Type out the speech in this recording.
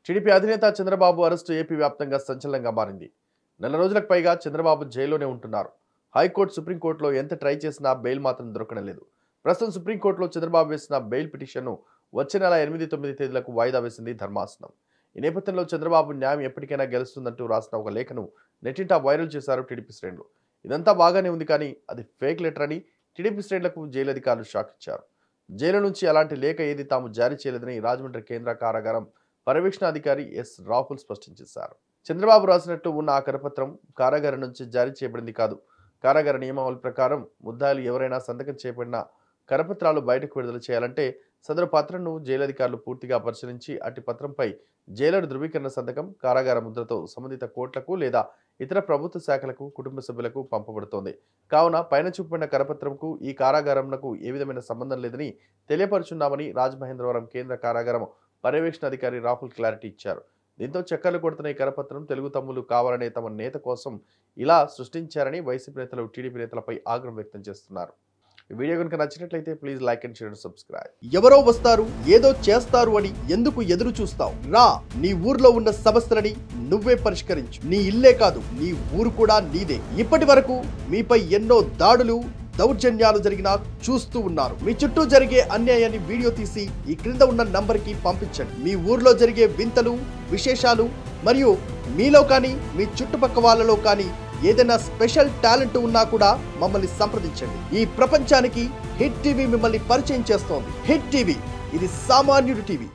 TDP అధినేత Chandrababu arrest AP వ్యాప్తంగా సంచలనంగా మారింది నెల రోజులకు పైగా చంద్రబాబు జైల్లోనే ఉంటున్నారు హైకోర్టు సుప్రీంకోర్టులో ఎంత ట్రై చేసినా బెయిల్ మాత్రం దొరకడం లేదు ప్రస్తుతం సుప్రీంకోర్టులో చంద్రబాబు వేసిన బెయిల్ పిటిషన్ను వచ్చే నెల ఎనిమిది తొమ్మిది తేదీలకు వాయిదా వేసింది ధర్మాసనం ఈ నేపథ్యంలో చంద్రబాబు న్యాయం ఎప్పటికైనా గెలుస్తుందంటూ రాసిన ఒక లేఖను నెట్టింట వైరల్ చేశారు టీడీపీ శ్రేణులు ఇదంతా బాగానే ఉంది కానీ అది ఫేక్ లెటర్ అని టీడీపీ శ్రేణులకు జైలు అధికారులు షాక్ ఇచ్చారు జైలు నుంచి అలాంటి లేఖ ఏది తాము జారీ చేయలేదని రాజమండ్రి కేంద్ర కారాగారం పర్యవేక్షణాధికారి ఎస్ రాహుల్ స్పష్టం చేశారు చంద్రబాబు రాసినట్టు ఉన్న ఆ కరపత్రం కారాగారం నుంచి జారీ చేయబడింది కాదు కారాగార నియమావళి ప్రకారం ముద్దాయిలు ఎవరైనా సంతకం చేయబడిన కరపత్రాలు బయటకు విడుదల చేయాలంటే సదరు పత్రంను జైలు అధికారులు పూర్తిగా పరిశీలించి అట్టి పత్రంపై జైలర్ ధృవీకరణ సంతకం కారాగార ముద్రతో సంబంధిత కోర్టులకు లేదా ఇతర ప్రభుత్వ శాఖలకు కుటుంబ సభ్యులకు పంపబడుతోంది కావున పైన చూపబడిన కరపత్రంకు ఈ కారాగారంకు ఏ విధమైన సంబంధం లేదని తెలియపరుచున్నామని రాజమహేంద్రవరం కేంద్ర కారాగారం పర్యవేక్షణ అధికారి రాహుల్ క్లారిటీ ఇచ్చారు దీంతో చక్కర్లు కొడుతున్న ఈ కరపత్రం తెలుగు తమ్ములు కావాలనే తమ నేత కోసం ఇలా సృష్టించారని వైసీపీ నేతలు టీడీపీ నేతలపై ఆగ్రహం వ్యక్తం చేస్తున్నారు ఈ వీడియో కనుక నచ్చినట్లయితే please like and share subscribe ఎవరో వస్తారు ఏదో చేస్తారు అని ఎందుకు ఎదురు చూస్తావు రా నీ ఊర్లో ఉన్న సమస్యలని నువ్వే పరిష్కరించు నీ ఇల్లే కాదు నీ ఊరు కూడా నీదే ఇప్పటి వరకు మీపై ఎన్నో దాడులు దౌర్జన్యాలు జరిగినా చూస్తూ ఉన్నారు మీ చుట్టూ జరిగే అన్యాయాన్ని వీడియో తీసి ఈ క్రింద ఉన్న నంబర్కి పంపించండి మీ ఊర్లో జరిగే వింతలు విశేషాలు మరియు మీలో కానీ మీ చుట్టుపక్క వాళ్ళలో కానీ ఏదైనా స్పెషల్ టాలెంట్ ఉన్నా కూడా మమ్మల్ని సంప్రదించండి ఈ ప్రపంచానికి హిట్ టీవీ మిమ్మల్ని పరిచయం చేస్తోంది హిట్ టీవీ ఇది సామాన్యుడి టీవీ